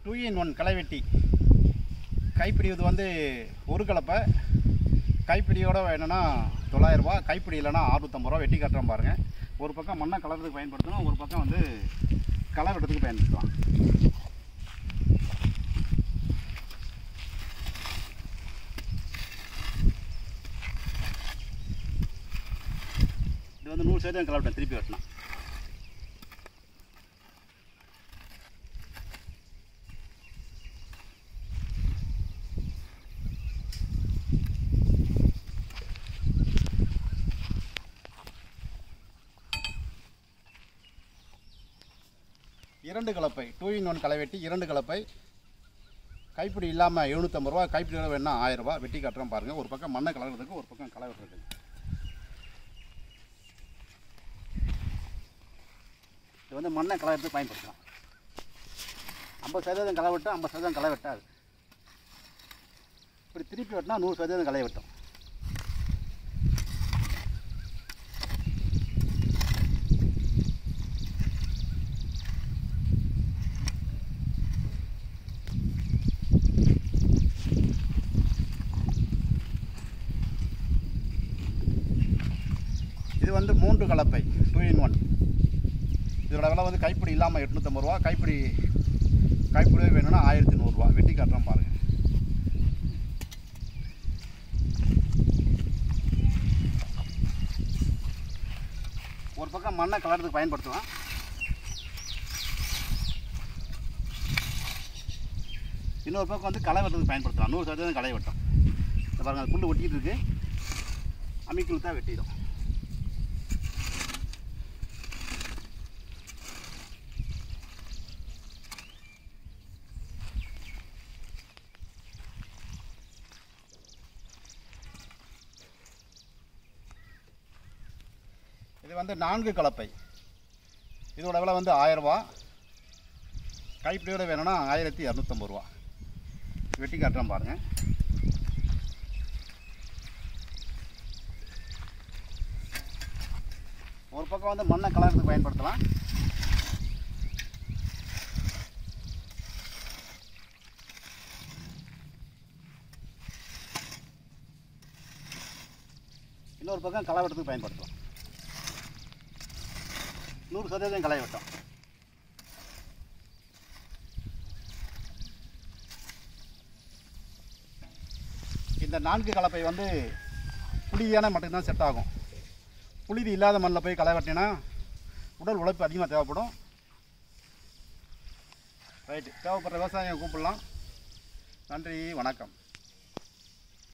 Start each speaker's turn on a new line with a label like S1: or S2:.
S1: two in one களைவெட்டி கைப்பிடி இது வந்து ஒரு கலப்பை கைப்பிடியோட வேணும்னா தொள்ளாயிரரூபா கைப்பிடி இல்லைன்னா அறுநூத்தம்பது ரூபா வெட்டி கட்டுறோம் பாருங்கள் ஒரு பக்கம் மண்ணை கலர்றதுக்கு பயன்படுத்தணும் ஒரு பக்கம் வந்து களை வெட்டுறதுக்கு பயன்படுத்தலாம் இது வந்து நூறு சதவீதம் களை வெட்டணும் திருப்பி வெட்டணும் இரண்டு கலப்பை டூ இன் ஒன் களை வெட்டி இரண்டு கலப்பை கைப்பிடி இல்லாமல் எழுநூற்றம்பது ரூபா கைப்பிடியோட வேணா ஆயிரம் ரூபாய் வெட்டி கட்டுறோம் பாருங்கள் ஒரு பக்கம் மண்ணை கலர்றதுக்கு ஒரு பக்கம் களை வெட்டுறதுக்கு இது வந்து மண்ணை களை எடுத்து பயன்படுத்தலாம் ஐம்பது சதவீதம் களை வெட்டும் ஐம்பது சதவீதம் களை வெட்டாது இப்படி திருப்பி வெட்டினா நூறு சதவீதம் களை வெட்டும் இது வந்து மூன்று கலப்பை டூ இன் ஒன் இதோட விலை வந்து கைப்பிடி இல்லாமல் எட்நூற்றம்பது ரூபா கைப்பிடி கைப்பிடியே வேணும்னா ஆயிரத்தி நூறுரூவா வெட்டி காட்டுறோம் பாருங்கள் ஒரு பக்கம் மண்ணை கலர்றதுக்கு பயன்படுத்தலாம் இன்னொரு பக்கம் வந்து களை வெட்டுறதுக்கு பயன்படுத்தலாம் நூறு சதவீதம் களை வெட்டும் இந்த பாருங்க அது புல் ஒட்டிக்கிட்டு இருக்கு அம்மிக்குள் தான் வெட்டிடும் இது வந்து நான்கு கலப்பை இதோட விலை வந்து ஆயரூபா கைப்பிடியோட வேணும்னா ஆயிரத்தி இரநூத்தம்பது ரூபா வெட்டி காட்டுறேன் பாருங்கள் ஒரு பக்கம் வந்து மண்ணை கலர்றதுக்கு பயன்படுத்தலாம் இன்னொரு பக்கம் களை வெட்டுறதுக்கு பயன்படுத்தலாம் நூறு சதவீதம் களை வெட்டும் இந்த நான்கு கலப்பை வந்து புளியான மட்டும்தான் செட் ஆகும் புழுதி இல்லாத மண்ணில் போய் களை வெட்டினா உடல் உழைப்பு அதிகமாக தேவைப்படும் ரைட்டு தேவைப்படுற விவசாயம் கூப்பிடலாம் நன்றி வணக்கம்